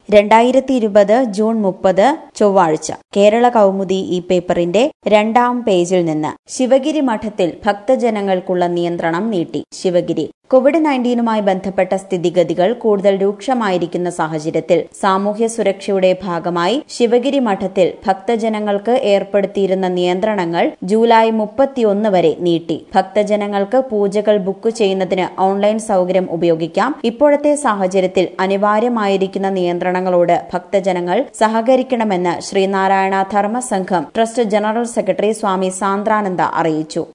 രണ്ടായിരത്തി ഇരുപത് ജൂൺ മുപ്പത് ചൊവ്വാഴ്ച കേരള കൗമുദി ഈ പേപ്പറിന്റെ രണ്ടാം പേജിൽ നിന്ന് ശിവഗിരി മഠത്തിൽ ഭക്തജനങ്ങൾക്കുള്ള നിയന്ത്രണം നീട്ടി ശിവഗിരി കോവിഡ് നയൻറ്റീനുമായി ബന്ധപ്പെട്ട സ്ഥിതിഗതികൾ കൂടുതൽ രൂക്ഷമായിരിക്കുന്ന സാഹചര്യത്തിൽ സാമൂഹ്യ സുരക്ഷയുടെ ഭാഗമായി ശിവഗിരി മഠത്തിൽ ഭക്തജനങ്ങൾക്ക് ഏർപ്പെടുത്തിയിരുന്ന നിയന്ത്രണങ്ങൾ ജൂലൈ മുപ്പത്തിയൊന്ന് വരെ നീട്ടി ഭക്തജനങ്ങൾക്ക് പൂജകൾ ബുക്ക് ചെയ്യുന്നതിന് ഓൺലൈൻ സൗകര്യം ഉപയോഗിക്കാം ഇപ്പോഴത്തെ സാഹചര്യത്തിൽ അനിവാര്യമായിരിക്കുന്ന നിയന്ത്രണങ്ങളോട് ഭക്തജനങ്ങൾ സഹകരിക്കണമെന്ന് Sree Narayana Dharma Sangham trust general secretary Swami Sandrananda അറിയിച്ചു